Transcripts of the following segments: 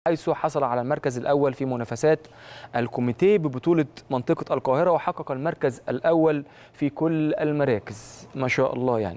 حيث حصل على المركز الأول في منافسات الكوميتيه ببطولة منطقة القاهرة وحقق المركز الأول في كل المراكز ما شاء الله يعني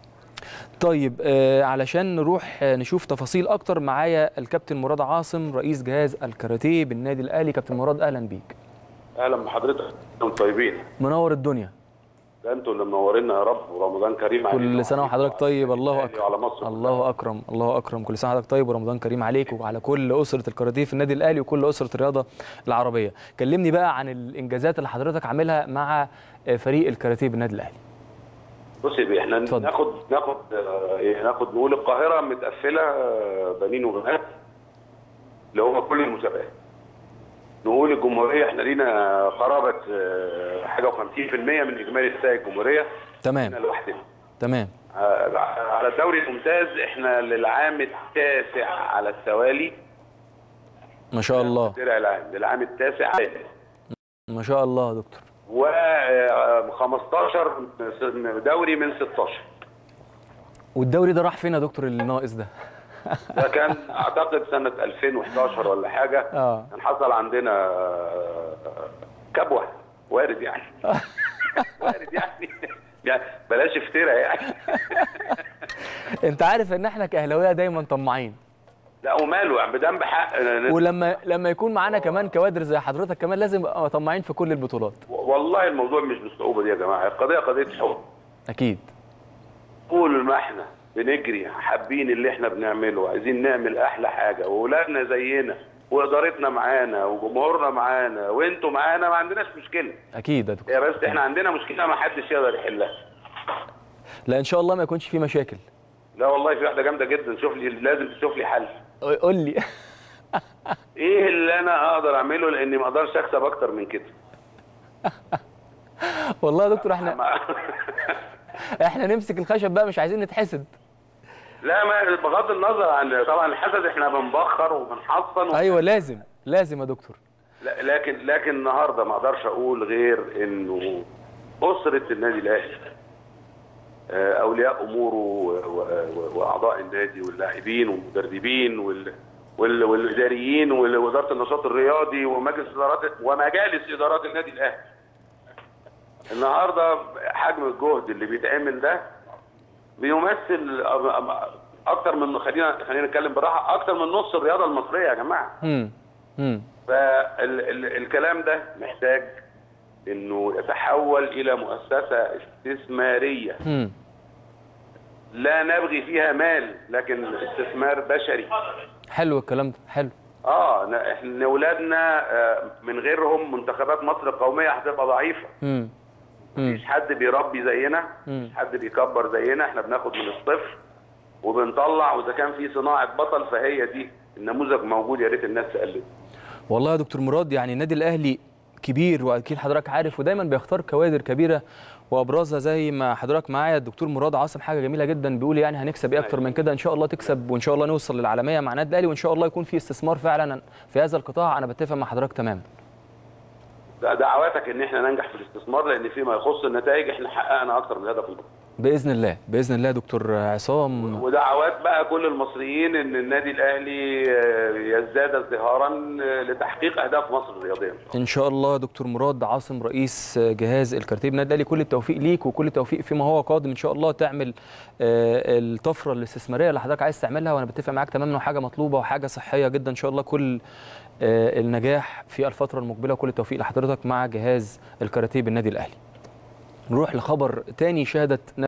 طيب آه علشان نروح آه، نشوف تفاصيل أكتر معايا الكابتن مراد عاصم رئيس جهاز الكاراتيه بالنادي الأهلي كابتن مراد أهلا بيك اهلا بحضرتك انتم طيبين منور الدنيا ده انتوا اللي منورينا يا رب ورمضان كريم علينا كل سنة وحضرتك طيب الله وعلى أكرم وعلى مصر الله أكرم الله أكرم كل سنة وحضرتك طيب ورمضان كريم عليك وعلى كل أسرة الكاراتيه في النادي الأهلي وكل أسرة الرياضة العربية كلمني بقى عن الإنجازات اللي حضرتك عاملها مع آه، فريق الكاراتيه بالنادي الأهلي بص يا بيه احنا اتفضل. ناخد ناخد آه، إيه، ناخد نقول القاهره متقفله آه، بنين وبنات اللي هو كل المسابقات نقول الجمهوريه احنا لينا قرابه آه، حاجه و50% من اجمالي نساء الجمهوريه تمام احنا لوحدنا تمام آه، على الدوري الممتاز احنا للعام التاسع على التوالي ما شاء الله الدرع العام للعام التاسع على التوالي. ما شاء الله يا دكتور و 15 دوري من 16 والدوري ده راح فين يا دكتور اللي ناقص ده ده كان اعتقد سنه 2011 ولا حاجه اه كان حصل عندنا آه، كبوه وارد يعني وارد يعني يعني بلاش افترا يعني انت عارف ان احنا كاهلاويه دايما طماعين لا وماله يعني بدم بحق ولما لما يكون معانا كمان كوادر زي حضرتك كمان لازم نبقى طماعين في كل البطولات والله الموضوع مش بالصعوبه دي يا جماعه القضيه قضيه حب اكيد طول ما احنا بنجري حابين اللي احنا بنعمله عايزين نعمل احلى حاجه واولادنا زينا وادارتنا معانا وجمهورنا معانا وانتوا معانا ما عندناش مشكله اكيد يا دكتور يا بس احنا عندنا مشكله ما حدش يقدر يحلها لا ان شاء الله ما يكونش في مشاكل لا والله في واحده جامده جدا شوف لي لازم تشوف لي حل قول لي ايه اللي انا اقدر اعمله لاني ما اقدرش اكسب اكتر من كده والله يا دكتور احنا ما- احنا نمسك الخشب بقى مش عايزين نتحسد لا ما بغض النظر عن طبعا الحسد احنا بنبخر وبنحصن و... ايوه لازم لازم يا دكتور لا- لكن لكن النهارده ما اقدرش اقول غير انه اسره النادي الاهلي آه، اولياء اموره و- و- واعضاء النادي واللاعبين والمدربين وال وال- والاداريين وال- واداره النشاط الرياضي ومجلس ادارات ومجالس ادارات النادي الاهلي. النهارده حجم الجهد اللي بيتعمل ده بيمثل أ- أ- اكتر من خلينا خلينا نتكلم براحه اكتر من نص الرياضه المصريه يا جماعه. امم امم فالكلام ده محتاج انه يتحول الى مؤسسه استثماريه امم لا نبغي فيها مال لكن استثمار بشري حلو الكلام ده حلو اه ن- احنا اولادنا آه، من غيرهم منتخبات مصر القوميه هتبقى ضعيفه امم امم مفيش حد بيربي زينا مم. مفيش حد بيكبر زينا احنا بناخد من الصفر وبنطلع واذا كان في صناعه بطل فهي دي النموذج موجود يا ريت الناس تقلده والله يا دكتور مراد يعني النادي الاهلي كبير واكيد حضرتك عارف ودايما بيختار كوادر كبيره وابرزها زي ما حضرتك معايا الدكتور مراد عاصم حاجه جميله جدا بيقول يعني هنكسب ايه اكتر من كده ان شاء الله تكسب وان شاء الله نوصل للعالميه مع النادي الاهلي وان شاء الله يكون في استثمار فعلا في هذا القطاع انا بتفق مع حضرتك تماما ده دعواتك ان احنا ننجح في الاستثمار لان فيما يخص النتائج احنا حققنا اكتر من هدف البطولة. باذن الله باذن الله يا دكتور عصام ودعوات بقى كل المصريين ان النادي الاهلي آه، يزداد ازدهارا آه، لتحقيق اهداف مصر الرياضيه ان شاء الله دكتور مراد عاصم رئيس جهاز الكاراتيه بالنادي الاهلي كل التوفيق ليك وكل التوفيق فيما هو قادم ان شاء الله تعمل آه، الطفره الاستثماريه اللي حضرتك عايز تعملها وانا بتفق معاك تماما وحاجه مطلوبه وحاجه صحيه جدا ان شاء الله كل آه، النجاح في الفتره المقبله وكل التوفيق لحضرتك مع جهاز الكاراتيه بالنادي الاهلي نروح لخبر تاني شهدت